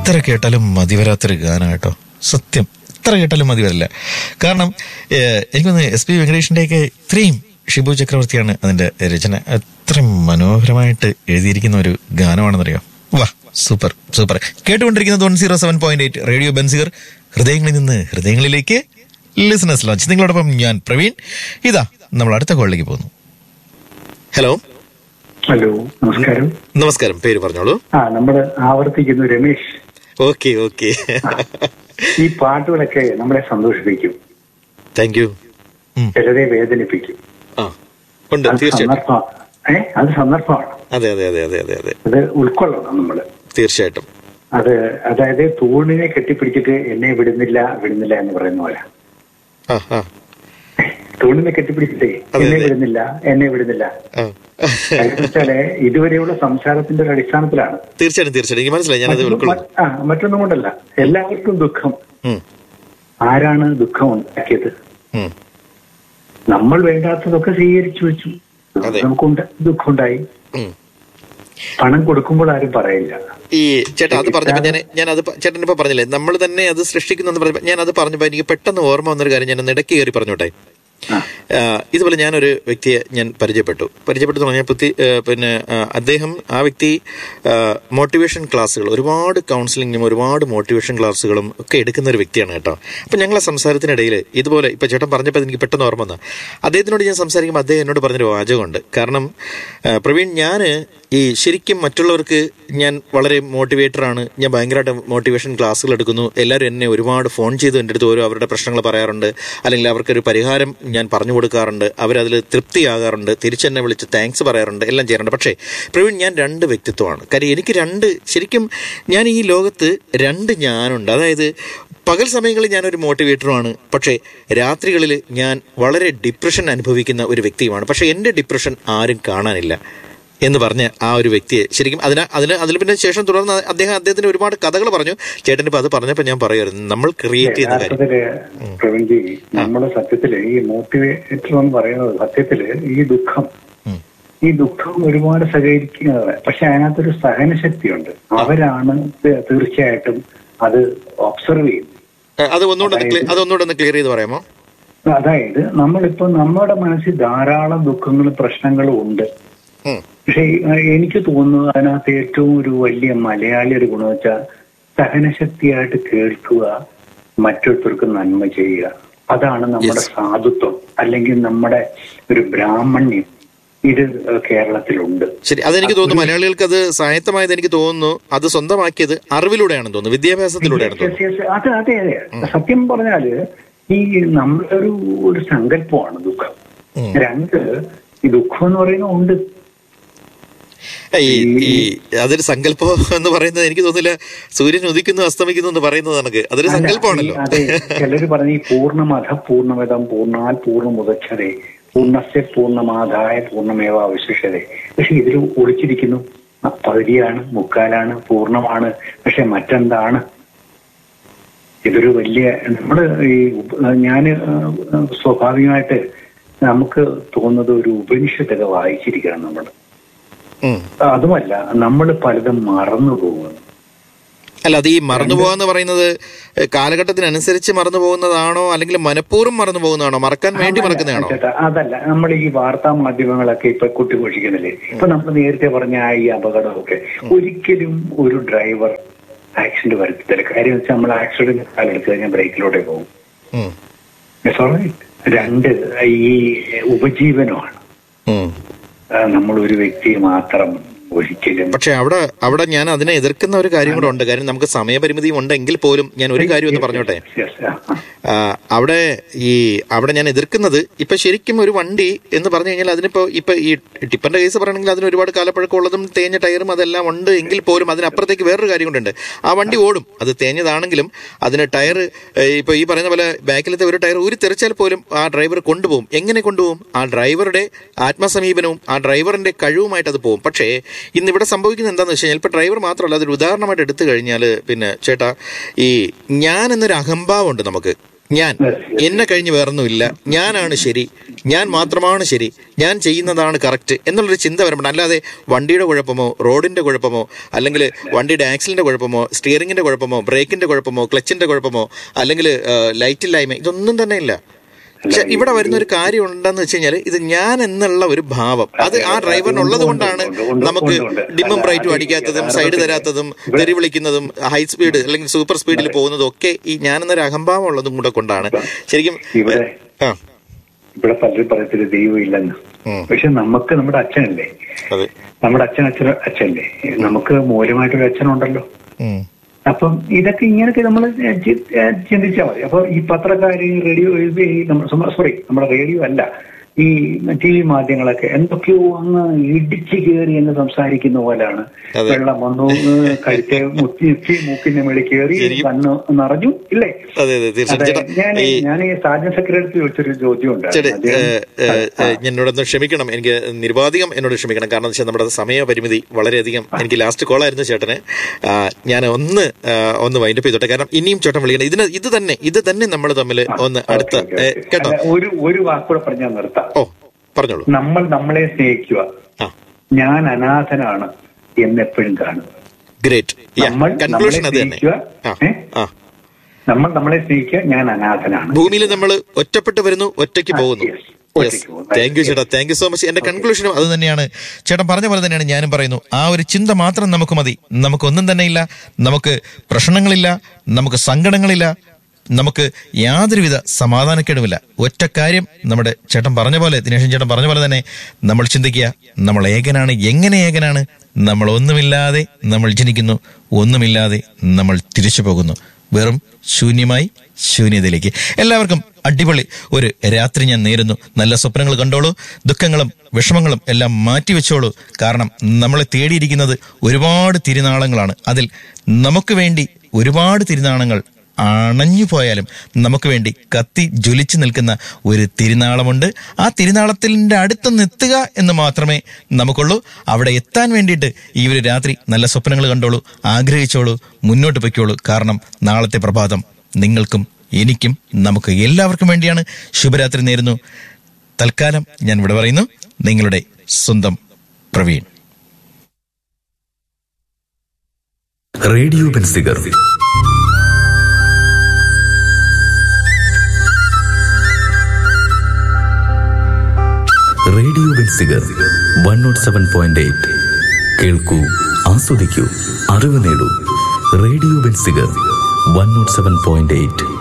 എത്ര കേട്ടാലും മതി വരാത്തൊരു ഗാനം കേട്ടോ സത്യം എത്ര കേട്ടാലും മതി വരില്ല കാരണം ഏഹ്, എനിക്കൊന്ന് എസ് പി വെങ്കടേഷിന്റെയൊക്കെ ഇത്രയും ഷിബു ചക്രവർത്തിയാണ് അതിന്റെ രചന അത്രയും മനോഹരമായിട്ട് എഴുതിയിരിക്കുന്ന ഒരു ഗാനമാണെന്നറിയോ വാ സൂപ്പർ സൂപ്പർ കേട്ടുകൊണ്ടിരിക്കുന്നത് one zero seven point eight radio Benziger ഹൃദയങ്ങളിൽ നിന്ന് ഹൃദയങ്ങളിലേക്ക് ലിസണേഴ്സ് ലോഞ്ച് നിങ്ങളോടൊപ്പം ഞാൻ പ്രവീൺ ഇതാ നമ്മൾ അടുത്ത കോളിലേക്ക് പോകുന്നു ഹലോ ഹലോ നമസ്കാരം നമസ്കാരം പേര് പറഞ്ഞോളൂ ആ നമ്മൾ ആവർത്തിക്കുന്നു രമേശ് ഓക്കെ ഓക്കെ ഈ പാട്ടുകളൊക്കെ നമ്മളെ സന്തോഷിപ്പിക്കും താങ്ക് യു ചിലരെ വേദനിപ്പിക്കും ആ ഉണ്ട് അത് തീർച്ചയായിട്ടും സന്ദർഭം ഏ അത് സന്ദർഭമാണ് അതെ അതെ അതെ അതെ അതെ അതെ അത് ഉൾക്കൊള്ളണം നമ്മള് തീർച്ചയായിട്ടും അത് അതായത് തൂണിനെ കെട്ടിപ്പിടിച്ചിട്ട് എന്നെ വിടുന്നില്ല വിടുന്നില്ല എന്ന് പറയുന്ന പോലെ ആ ആ തൂണിനെ കെട്ടിപ്പിടിച്ചിട്ടേ അതെ, എന്നെ അതെ. വിടുന്നില്ല എന്നെ വിടുന്നില്ല ആ. കാര്യം വെച്ചാല് ഇതുവരെയുള്ള സംസാരത്തിന്റെ ഒരു അടിസ്ഥാനത്തിലാണ് തീർച്ചയായിട്ടും തീർച്ചയായിട്ടും എനിക്ക് മനസ്സിലായി ഞാനത് മറ്റൊന്നും- ഉൾക്കൊള്ളും ആ മറ്റൊന്നും കൊണ്ടല്ല എല്ലാവർക്കും ദുഃഖം ഉം, ആരാണ് ദുഃഖം ഉണ്ടാക്കിയത് ഉം. നമ്മൾ വേണ്ടാത്തതൊക്കെ സ്വീകരിച്ചു വെച്ചു അതെ. നമുക്കുണ്ട് ദുഃഖമുണ്ടായി ഉം. പണം കൊടുക്കുമ്പോൾ ആരും പറയില്ല ഈ ചേട്ടാ അത് പറഞ്ഞപ്പോ ഞാൻ ഞാൻ അത് പ- ചേട്ടൻ ഇപ്പൊ പറഞ്ഞില്ലേ നമ്മൾ തന്നെ അത് സൃഷ്ടിക്കുന്നു എന്ന് പറഞ്ഞപ്പോ ഞാൻ അത് പറഞ്ഞപ്പോ എനിക്ക് പെട്ടെന്ന് ഓർമ്മ വന്നൊരു കാര്യം ഞാൻ ഒന്ന് ഇടയ്ക്ക് കയറി പറഞ്ഞോട്ടെ ആ. ആ, ഇതുപോലെ ഞാനൊരു വ്യക്തിയെ ഞാൻ പരിചയപ്പെട്ടു പരിചയപ്പെട്ടു എന്ന് പറഞ്ഞാൽ പുത്തി- ആ, പിന്നെ ആ, അദ്ദേഹം ആ വ്യക്തി മോട്ടിവേഷൻ ക്ലാസ്സുകൾ ഒരുപാട് കൗൺസിലിങ്ങും ഒരുപാട് മോട്ടിവേഷൻ ക്ലാസ്സുകളും ഒക്കെ എടുക്കുന്ന ഒരു വ്യക്തിയാണ് കേട്ടോ അപ്പം ഞങ്ങളെ സംസാരത്തിനിടയിൽ ഇതുപോലെ ഇപ്പം ചേട്ടൻ പറഞ്ഞപ്പോൾ എനിക്ക് പെട്ടെന്ന് ഓർമ്മ വന്നു അദ്ദേഹത്തിനോട് ഞാൻ സംസാരിക്കുമ്പോൾ അദ്ദേഹം എന്നോട് പറഞ്ഞൊരു വാചകമുണ്ട് കാരണം ആ, പ്രവീൺ ഞാൻ ഈ ശരിക്കും മറ്റുള്ളവർക്ക് ഞാൻ വളരെ മോട്ടിവേറ്ററാണ് ഞാൻ ഭയങ്കരമായിട്ട് മോട്ടിവേഷൻ ക്ലാസ്സുകൾ എടുക്കുന്നു എല്ലാവരും എന്നെ ഒരുപാട് ഫോൺ ചെയ്ത് എൻ്റെ അടുത്ത് ഓരോ അവരുടെ പ്രശ്നങ്ങൾ പറയാറുണ്ട് അല്ലെങ്കിൽ അവർക്കൊരു പരിഹാരം ഞാൻ പറഞ്ഞു കൊടുക്കാറുണ്ട് അവരതിൽ തൃപ്തിയാകാറുണ്ട് തിരിച്ചെന്നെ വിളിച്ച് താങ്ക്സ് പറയാറുണ്ട് എല്ലാം ചെയ്യാറുണ്ട് പക്ഷേ പ്രവീൺ ഞാൻ രണ്ട് വ്യക്തിത്വമാണ് കാര്യം എനിക്ക് രണ്ട് ശരിക്കും ഞാൻ ഈ ലോകത്ത് രണ്ട് ഞാനുണ്ട് അതായത് പകൽ സമയങ്ങളിൽ ഞാനൊരു മോട്ടിവേറ്ററുമാണ് പക്ഷേ രാത്രികളിൽ ഞാൻ വളരെ ഡിപ്രഷൻ അനുഭവിക്കുന്ന ഒരു വ്യക്തിയുമാണ് പക്ഷേ എൻ്റെ ഡിപ്രഷൻ ആരും കാണാനില്ല എന്ന് പറഞ്ഞ ആ ഒരു വ്യക്തിയെ ശരിക്കും അതിന് അതിന് അതിന് പിന്നെ ശേഷം തുടർന്ന് അദ്ദേഹം അദ്ദേഹത്തിന് ഒരുപാട് കഥകൾ പറഞ്ഞു ചേട്ടൻ ഇപ്പൊ അത് പറഞ്ഞപ്പോൾ ഞാൻ പറയുമായിരുന്നു നമ്മൾ ക്രിയേറ്റ് ചെയ്യുന്ന കാര്യം യഥാർത്ഥത്തില് പ്രവീൺജി നമ്മുടെ സത്യത്തില് ഈ മോട്ടിവേറ്റർ എന്ന് പറയുന്നത് സത്യത്തില് ഈ ദുഃഖം ഉം. ഈ ദുഃഖം ഒരുപാട് സഹകരിക്കുന്നത് പക്ഷെ അതിനകത്തൊരു സഹനശക്തിയുണ്ട് അവരാണ് തീ- തീർച്ചയായിട്ടും അത് ഒബ്സർവ് ചെയ്യുന്നത് ഏ, അത് ഒന്നുകൂടെ ഒന്ന് clear- അത് ഒന്നുകൂടെ ഒന്ന് ക്ലിയർ ചെയ്ത് പറയാമോ അതായത് നമ്മളിപ്പോ നമ്മുടെ മനസ്സിൽ ധാരാളം ദുഃഖങ്ങളും പ്രശ്നങ്ങളും ഉണ്ട് ഉം. പക്ഷെ എനിക്ക് തോന്നുന്നത് അതിനകത്ത് ഏറ്റവും ഒരു വലിയ മലയാളി ഒരു ഗുണം വെച്ചാൽ സഹനശക്തിയായിട്ട് കേൾക്കുക മറ്റൊരുത്തർക്ക് നന്മ ചെയ്യുക അതാണ് നമ്മുടെ Yes. സാധുത്വം അല്ലെങ്കിൽ നമ്മുടെ ഒരു ബ്രാഹ്മണ്യം ഇത് കേരളത്തിലുണ്ട് ശരി അതെനിക്ക് തോന്നുന്നു മലയാളികൾക്ക് അത് സായത്തമായത് എനിക്ക് തോന്നുന്നു അത് സ്വന്തമാക്കിയത് അറിവിലൂടെയാണെന്ന് തോന്നുന്നു വിദ്യാഭ്യാസത്തിലൂടെയാണ് Yes, തോന്നുന്നു yes, yes. അത് അതെ അതെ സത്യം പറഞ്ഞാല് ഈ നമ്മളൊരു ഒരു സങ്കല്പമാണ് ദുഃഖം ഉം. രണ്ട് ഈ ദുഃഖം എന്ന് പറയുന്നത് ഉണ്ട് ഈ ഈ അതൊരു സങ്കല്പം എന്ന് പറയുന്നത് എനിക്ക് തോന്നുന്നില്ല സൂര്യൻ ഉദിക്കുന്നു അസ്തമിക്കുന്നു എന്ന് പറയുന്നത് നമുക്ക് അതൊരു അല്ല, സങ്കല്പമാണല്ലോ ഈ- അതെ ചിലര് പറഞ്ഞ ഈ പൂർണ്ണമധ പൂർണ്ണമിതം പൂർണ്ണാൽ പൂർണ്ണമുദച്ഛതേ പൂർണ്ണസ്യ പൂർണ്ണമാതായ പൂർണ്ണമേവ അവശിഷ്യതേ പക്ഷെ ഇതിൽ ഒളിച്ചിരിക്കുന്നു ആ, പകുതിയാണ് മുക്കാലാണ് പൂർണ്ണമാണ് പക്ഷെ മറ്റെന്താണ് ഇതൊരു വലിയ നമ്മുടെ ഈ ഞാൻ സ്വാഭാവികമായിട്ട് നമുക്ക് തോന്നുന്നത് ഒരു ഉപനിഷത്തൊക്കെ വായിച്ചിരിക്കണം നമ്മൾ ഉം. അതുമല്ല നമ്മൾ പലതും മറന്നു പോകുന്നു അല്ല അത് ഈ മറന്നു പോകാന്ന് പറയുന്നത് ഏഹ്, കാലഘട്ടത്തിനനുസരിച്ച് മറന്നു പോകുന്നതാണോ അല്ലെങ്കിൽ മനഃപൂർവ്വം മറന്നു പോകുന്നതാണോ മറക്കാൻ വേണ്ടി മറക്കുന്നതാണോ ചേട്ടാ, അതല്ല നമ്മൾ ഈ വാർത്താ മാധ്യമങ്ങളൊക്കെ ഇപ്പൊ കുട്ടിഘോഷിക്കുന്നില്ലേ ഇപ്പൊ നമ്മൾ നേരത്തെ പറഞ്ഞ ആ ഈ അപകടമൊക്കെ ഒരിക്കലും ഒരു ഡ്രൈവർ ആക്സിഡന്റ് വരുത്തില്ല കാര്യം വെച്ചാൽ നമ്മൾ ആക്സിഡന്റ് കാലെടുത്ത് കഴിഞ്ഞാൽ ബ്രേക്കിലൂടെ പോകും ഉം. It's all right. രണ്ട് ഈ ഉപജീവനമാണ് ഉം. ആ, നമ്മൾ ഒരു വ്യക്തിയെ മാത്രം ഒരിക്കലും പക്ഷെ അവിടെ അവിടെ ഞാൻ അതിനെ എതിർക്കുന്ന ഒരു കാര്യം കൂടെ ഉണ്ട് കാര്യം നമുക്ക് സമയപരിമിതി ഉണ്ടെങ്കിൽ പോലും ഞാൻ ഒരു കാര്യം ഒന്ന് പറഞ്ഞോട്ടെ Yes, ആ, ആ. ആ, അവിടെ ഈ അവിടെ ഞാൻ എതിർക്കുന്നത് ഇപ്പൊ ശരിക്കും ഒരു വണ്ടി എന്ന് പറഞ്ഞു കഴിഞ്ഞാൽ അതിനിപ്പോ ഇപ്പൊ ഈ ടിപ്പറിന്റെ കേസ് പറയണമെങ്കിൽ അതിന് ഒരുപാട് കാലപ്പഴക്കമുള്ളതും തേഞ്ഞ ടയറും അതെല്ലാം ഉണ്ട് എങ്കിൽ പോലും അതിനപ്പുറത്തേക്ക് വേറൊരു കാര്യം കൊണ്ടുണ്ട് ആ വണ്ടി ഓടും അത് തേഞ്ഞതാണെങ്കിലും അതിന് ടയർ ഇപ്പൊ ഈ പറയുന്ന പോലെ ബാക്കിലത്തെ ഒരു ടയർ ഊരി തെറിച്ചാൽ പോലും ആ ഡ്രൈവർ കൊണ്ടുപോകും എങ്ങനെ കൊണ്ടുപോകും ആ ഡ്രൈവറുടെ ആത്മസമീപനവും ആ ഡ്രൈവറിന്റെ കഴിവുമായിട്ട് അത് പോകും പക്ഷേ ഇന്ന് ഇവിടെ സംഭവിക്കുന്നത് എന്താണെന്ന് വെച്ച് കഴിഞ്ഞാൽ ഇപ്പൊ ഡ്രൈവർ മാത്രമല്ല അതൊരു ഉദാഹരണമായിട്ട് എടുത്തു കഴിഞ്ഞാൽ പിന്നെ ചേട്ടാ ഈ ഞാൻ എന്നൊരു അഹംഭാവം ഉണ്ട് നമുക്ക് ഞാൻ എന്നെ കഴിഞ്ഞ് വേറൊന്നുമില്ല ഞാനാണ് ശരി ഞാൻ മാത്രമാണ് ശരി ഞാൻ ചെയ്യുന്നതാണ് കറക്റ്റ് എന്നുള്ളൊരു ചിന്ത വരുമ്പോൾ അല്ലാതെ വണ്ടിയുടെ കുഴപ്പമോ റോഡിന്റെ കുഴപ്പമോ അല്ലെങ്കിൽ വണ്ടിയുടെ ആക്സിലിന്റെ കുഴപ്പമോ സ്റ്റിയറിംഗിന്റെ കുഴപ്പമോ ബ്രേക്കിന്റെ കുഴപ്പമോ ക്ലച്ചിന്റെ കുഴപ്പമോ അല്ലെങ്കിൽ ലൈറ്റില്ലായ്മ ഇതൊന്നും തന്നെ ഇല്ല പക്ഷെ ഇവിടെ വരുന്ന ഒരു കാര്യം ഉണ്ടെന്ന് വെച്ച് കഴിഞ്ഞാൽ ഇത് ഞാൻ എന്നുള്ള ഒരു ഭാവം അത് ആ ഡ്രൈവറിനുള്ളത് കൊണ്ടാണ് നമുക്ക് ഡിമ്മും ബ്രൈറ്റും അടിക്കാത്തതും സൈഡ് തരാത്തതും തെറി വിളിക്കുന്നതും ഹൈ സ്പീഡ് അല്ലെങ്കിൽ സൂപ്പർ സ്പീഡിൽ പോകുന്നതും ഒക്കെ ഈ ഞാൻ എന്നൊരു അഹംഭാവം ഉള്ളതും കൂടെ കൊണ്ടാണ് ശരിക്കും ഇവിടെ ആ ഇവിടെ പലരും പറയത്തില്ല ദൈവം ഇല്ലെന്ന് ഉം. പക്ഷെ നമുക്ക് നമ്മുടെ അച്ഛനല്ലേ അതെ നമ്മുടെ അച്ഛൻ അച്ഛൻ അച്ഛനല്ലേ നമുക്ക് മൂലമായിട്ടൊരു അച്ഛനുണ്ടല്ലോ ഉം. അപ്പം ഇതൊക്കെ ഇങ്ങനെയൊക്കെ നമ്മൾ ചിന്തിച്ചാൽ മതി അപ്പൊ ഈ പത്രക്കാര് ഈ റേഡിയോ സോറി നമ്മുടെ റേഡിയോ അല്ല ഈ ടി വി മാധ്യമങ്ങളൊക്കെ എന്തൊക്കെയോ അങ്ങ് ഇടിച്ചു കയറി എന്ന് സംസാരിക്കുന്ന പോലാണ് അതെ. വെള്ളം വന്നു ഏഹ് കഴുത്തെ മുത്തി മുത്തി മൂക്കിന്റെ മേളിൽ കയറി ശരിക്കും. കണ്ണ് നിറഞ്ഞു ഇല്ലേ അതെ അതെ തീർച്ചയായും അതെ ചേട്ടാ ഞാൻ ഈ ഞാൻ ഈ സാജൻ സെക്രട്ടറി ചോദിച്ചൊരു ചോദ്യം ചേട്ടാ ഉണ്ടായിരുന്നു എന്നോടൊന്ന് ക്ഷമിക്കണം എനിക്ക് നിരുപാധികം എന്നോട് ക്ഷമിക്കണം കാരണം എന്ന് വെച്ചാൽ നമ്മുടെ സമയപരിമിതി വളരെയധികം എനിക്ക് ലാസ്റ്റ് കോളായിരുന്നു ചേട്ടന് ആ, ഞാൻ ഒന്ന് ആ, ഒന്ന് വൈൻഡപ്പ് ചെയ്തോട്ടെ കാരണം ഇനിയും ചേട്ടൻ വിളിക്കണം ഇതിന് ഇത് തന്നെ ഇത് തന്നെ നമ്മൾ തമ്മിൽ ഒന്ന് അടുത്ത ഏ, കേട്ടോ ഒരു ഒരു വാക്കുകൂടെ പറഞ്ഞാൽ നിർത്താം ഓ പറഞ്ഞോളൂ നമ്മൾ നമ്മളെ സ്നേഹിക്കുക ആ ഞാൻ അനാഥനാണ് എന്നെപ്പോഴും കാണുക ഗ്രേറ്റ് നമ്മൾ കൺക്ലൂഷൻ അത് നമ്മളെ തന്നെ സ്നേഹിക്കുക ആ ഏ? ആ നമ്മൾ നമ്മളെ സ്നേഹിക്കുക ഞാൻ അനാഥനാണ് ഭൂമിയിൽ നമ്മൾ ഒറ്റപ്പെട്ട് വരുന്നു ഒറ്റയ്ക്ക് ആ, പോകുന്നു yes. ഒറ്റയ്ക്ക് പോകുന്നു. താങ്ക് യു ചേട്ടാ താങ്ക് യു സോ മച്ച് എന്റെ കൺക്ലൂഷനും അത് തന്നെയാണ് ചേട്ടൻ പറഞ്ഞ പോലെ തന്നെയാണ് ഞാനും പറയുന്നു ആ ഒരു ചിന്ത മാത്രം നമുക്ക് മതി നമുക്കൊന്നും തന്നെ ഇല്ല നമുക്ക് പ്രശ്നങ്ങളില്ല നമുക്ക് സങ്കടങ്ങളില്ല നമുക്ക് യാതൊരുവിധ സമാധാനക്കേടുമില്ല ഒറ്റ കാര്യം നമ്മുടെ ചേട്ടൻ പറഞ്ഞ പോലെ ദിനേശൻ ചേട്ടൻ പറഞ്ഞ പോലെ തന്നെ നമ്മൾ ചിന്തിക്കുക നമ്മൾ ഏകനാണ് എങ്ങനെ ഏകനാണ് നമ്മൾ ഒന്നുമില്ലാതെ നമ്മൾ ജനിക്കുന്നു ഒന്നുമില്ലാതെ നമ്മൾ തിരിച്ചു പോകുന്നു വെറും ശൂന്യമായി ശൂന്യതയിലേക്ക് എല്ലാവർക്കും അടിപൊളി ഒരു രാത്രി ഞാൻ നേരുന്നു നല്ല സ്വപ്നങ്ങൾ കണ്ടോളൂ ദുഃഖങ്ങളും വിഷമങ്ങളും എല്ലാം മാറ്റിവെച്ചോളൂ കാരണം നമ്മളെ തേടിയിരിക്കുന്നത് ഒരുപാട് തിരുനാളങ്ങളാണ് അതിൽ നമുക്ക് വേണ്ടി ഒരുപാട് തിരുനാളങ്ങൾ അണഞ്ഞു പോയാലും നമുക്ക് വേണ്ടി കത്തി ജ്വലിച്ചു നിൽക്കുന്ന ഒരു തിരുനാളമുണ്ട് ആ തിരുനാളത്തിന്റെ അടുത്തൊന്ന് എത്തുക എന്ന് മാത്രമേ നമുക്കുള്ളൂ അവിടെ എത്താൻ വേണ്ടിയിട്ട് ഈ ഒരു രാത്രി നല്ല സ്വപ്നങ്ങൾ കണ്ടോളൂ ആഗ്രഹിച്ചോളൂ മുന്നോട്ട് പൊയ്ക്കോളൂ കാരണം നാളത്തെ പ്രഭാതം നിങ്ങൾക്കും എനിക്കും നമുക്ക് എല്ലാവർക്കും വേണ്ടിയാണ് ശുഭരാത്രി നേരുന്നു തൽക്കാലം ഞാൻ ഇവിടെ പറയുന്നു നിങ്ങളുടെ സ്വന്തം Praveen radio Benziger radio Benziger one nought seven point eight കേൾക്കൂ ആസ്വദിക്കൂ അറിവ് നേടൂ radio Benziger one nought seven point eight